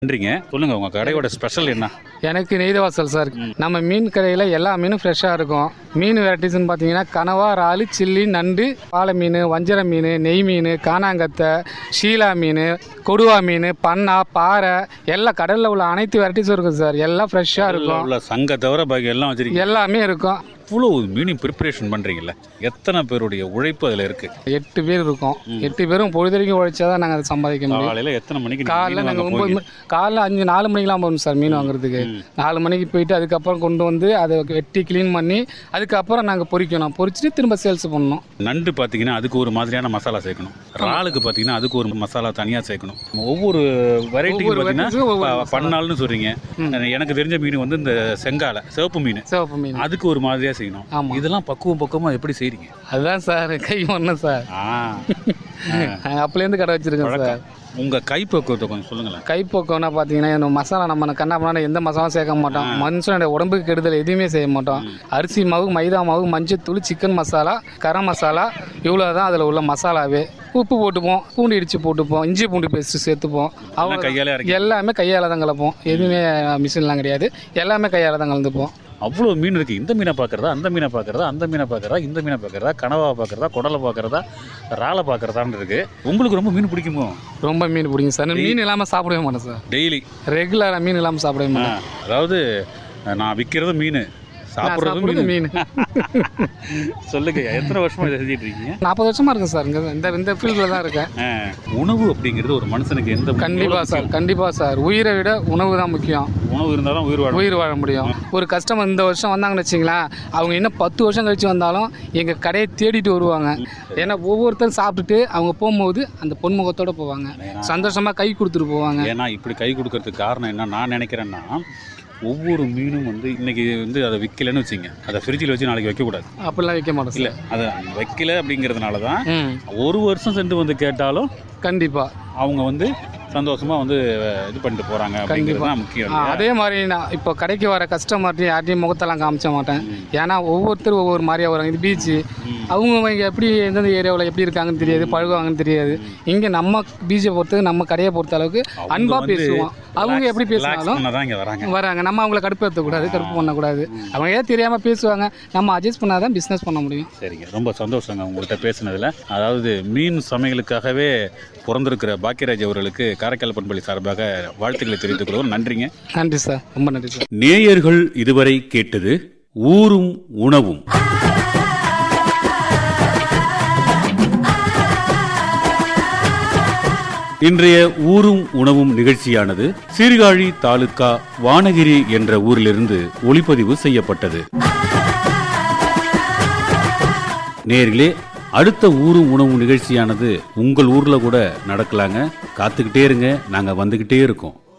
நன்றிங்க சொல்லுங்க உங்க கடையோட ஸ்பெஷல் என்ன எனக்கு நெய்தவாசல் சார் நம்ம மீன் கடையில் எல்லா மீனும் ஃப்ரெஷ்ஷாக இருக்கும் மீன் வெரைட்டிஸ்னு பார்த்தீங்கன்னா கனவா இறாலு சில்லி நண்டு பாலை மீன் வஞ்சர மீன் நெய் மீன் காணாங்கத்தை ஷீலா மீன் கொடுவா மீன் பன்னா பாறை எல்லா கடலில் உள்ள அனைத்து வெரைட்டிஸும் இருக்கும் சார் எல்லாம் ஃப்ரெஷ்ஷாக இருக்கும் உள்ள சங்க தவிர பாக்கி எல்லாம் வச்சிருக்கீங்க எல்லாமே இருக்கும் இவ்வளோ மீனிங் ப்ரிப்பரேஷன் பண்றீங்கல்ல எத்தனை பேருடைய உழைப்பு அதுல இருக்கு எட்டு பேர் இருக்கோம் எட்டு பேரும் பொழுதறிக்கும் உழைச்சா தான் நாங்கள் அதை சம்பாதிக்க முடியும் காலையில எத்தனை மணிக்கு நீங்க காலைல மீன் நாங்கள் வாங்க ஒம்பது போவீங்க? மணி காலைல அஞ்சு நாலு மணிக்கெலாம் போகணும் சார் மீன் வாங்குறதுக்கு நாலு மணிக்கு போயிட்டு அதுக்கப்புறம் கொண்டு வந்து அதை வெட்டி க்ளீன் பண்ணி அதுக்கப்புறம் நாங்கள் பொரிக்கணும் பொரிச்சிட்டு திரும்ப சேல்ஸ் பண்ணணும் நண்டு பார்த்தீங்கன்னா அதுக்கு ஒரு மாதிரியான மசாலா சேர்க்கணும் இறாலுக்கு பார்த்தீங்கன்னா அதுக்கு ஒரு மசாலா தனியாக சேர்க்கணும் ஒவ்வொரு வெரைட்டிக்கு ஒவ்வொரு பார்த்தீங்கன்னா varieties க்கும் ஒவ்வொரு ப- பண்ணால்னு சொல்றீங்க எனக்கு தெரிஞ்ச மீன் வந்து இந்த செங்காலை சிவப்பு மீன் சிவப்பு மீன் அதுக்கு ஒரு மாதிரியா செய்யணும் ஆமா. இதெல்லாம் பக்குவம் பக்குவமாக எப்படி செய்றீங்க அதுதான் சார் கை ஒன்று சார் ஆ நாங்கள் அப்பலேருந்து கடை வச்சுருக்கோம் சார் உங்க கைப்பக்குவத்தை கொஞ்சம் சொல்லுங்களேன் கைப்போக்கம்னா பார்த்தீங்கன்னா இந்த மசாலா நம்ம கண்ணா பண்ணா எந்த மசாலாவும் சேர்க்க மாட்டோம் மனுஷனுடைய உடம்புக்கு கெடுதல் எதுவுமே செய்ய மாட்டோம் அரிசி மாவு மைதா மாவு மஞ்சத்தூள் சிக்கன் மசாலா கரம் மசாலா இவ்வளோ தான் அதில் உள்ள மசாலாவே உப்பு போட்டுப்போம் பூண்டு இடித்து போட்டுப்போம் இஞ்சி பூண்டு பேஸ்ட்டு சேர்த்துப்போம் அவ்வளோ கையாலே அரைக்க எல்லாமே கையால் தான் கலப்போம் எதுவுமே மிஷின்லாம் கிடையாது எல்லாமே கையால் தான் கலந்துப்போம் அவ்வளோ மீன் இருக்கு இந்த மீனை பார்க்கறதா அந்த மீனை பார்க்கறதா அந்த மீனை பார்க்கறதா இந்த மீனை பார்க்கறதா கனவா பார்க்கறதா குடலை பார்க்கறதா இறாலை பார்க்கறதான்னு இருக்கு உங்களுக்கு ரொம்ப மீன் பிடிக்குமோ ரொம்ப மீன் பிடிக்கும் சார் நான் மீன் இல்லாமல் சாப்பிடவே மாட்டேன் சார் டெய்லி ரெகுலராக மீன் இல்லாமல் சாப்பிடவே மாட்டேன் அதாவது நான் விற்கிறது மீன் சாப்பிட்றதும் சாப்பிட்றது மீன் மீன் சொல்லுங்க எத்தனை வருஷமா இதை செஞ்சுட்டு இருக்கீங்க நாற்பது வருஷமா இருக்கும் சார் இங்கே இந்த இந்த ஃபீல்டில் தான் இருக்கேன் ஆ, உணவு அப்படிங்கிறது ஒரு மனுஷனுக்கு எந்த கண்டிப்பாக சார் கண்டிப்பாக சார் உயிரை விட உணவு தான் முக்கியம் உணவு இருந்தால் தான் உயிர் வாழும் உயிர் வாழ முடியும் ஒரு கஸ்டமர் இந்த வருஷம் வந்தாங்கன்னு வச்சிங்களேன் அவங்க இன்னும் பத்து வருஷம் கழிச்சு வந்தாலும் எங்கள் கடையை தேடிட்டு வருவாங்க ஏன்னா ஒவ்வொருத்தரும் சாப்பிட்டுட்டு அவங்க போகும்போது அந்த பொன்முகத்தோடு போவாங்க சந்தோஷமாக கை கொடுத்துட்டு போவாங்க ஏன்னா இப்படி கை கொடுக்கறதுக்கு காரணம் என்ன நான் நினைக்கிறேன்னா ஒவ்வொரு மீனும் வந்து இன்னைக்கு வந்து அதை விற்கலன்னு வச்சுங்க அதை ஃப்ரிட்ஜில் வச்சு நாளைக்கு வைக்கக்கூடாது அப்படிலாம் வைக்க மாட்டோம் இல்லை சார் அதை வைக்கல அப்படிங்கிறதுனால தான் ம் ஒரு வருஷம் சென்று வந்து கேட்டாலும் கண்டிப்பாக அவங்க வந்து சந்தோஷமா வந்து இது பண்ணிட்டு போறாங்க அப்படிங்கிறது தான் முக்கியம் ஆ, அதே மாதிரி நான் இப்போ கடைக்கு வர கஸ்டமர்ட்டையும் யார்ட்டையும் முகத்தெல்லாம் காமிச்ச மாட்டேன் ஏன்னா ஒவ்வொருத்தரும் ஒவ்வொரு மாதிரியா வராங்க இது பீச்சு அவங்க இங்க எப்படி எந்தெந்த ஏரியாவில் எப்படி இருக்காங்கன்னு தெரியாது பழகுவாங்கன்னு தெரியாது இங்கே நம்ம பீச்சை பொறுத்து நம்ம கடையை பொறுத்த அளவுக்கு அன்பா வந்து பேசுவோம் அவங்க எப்படி பேசினாலும் தான் இங்கே வராங்க வராங்க நம்ம அவங்கள கடுப்பேற்றக்கூடாது கடுப்பு பண்ணக்கூடாது அவங்க ஏதாவது தெரியாமல் பேசுவாங்க நம்ம அட்ஜஸ்ட் பண்ணாதான் பிஸ்னஸ் பண்ண முடியும் சரிங்க ரொம்ப சந்தோஷங்க உங்கள்கிட்ட பேசுனதில் அதாவது மீன் சமையலுக்காகவே பிறந்திருக்கிற பாக்கியராஜ் அவர்களுக்கு காரைக்கால் பண்பள்ளி சார்பாக வாழ்த்துக்களை தெரிவித்துக் கொள்வோம் நன்றிங்க நன்றி சார் ரொம்ப நன்றி சார் நேயர்கள் இதுவரை கேட்டது ஊரும் உணவும் இன்றைய ஊரும் உணவும் நிகழ்ச்சியானது சீர்காழி தாலுகா வானகிரி என்ற ஊரிலிருந்து ஒளிப்பதிவு செய்யப்பட்டது நேர்களே அடுத்த ஊரும் உணவு நிகழ்ச்சியானது உங்கள் ஊர்ல கூட நடக்கலாங்க காத்துக்கிட்டே இருங்க நாங்க வந்துகிட்டே இருக்கோம்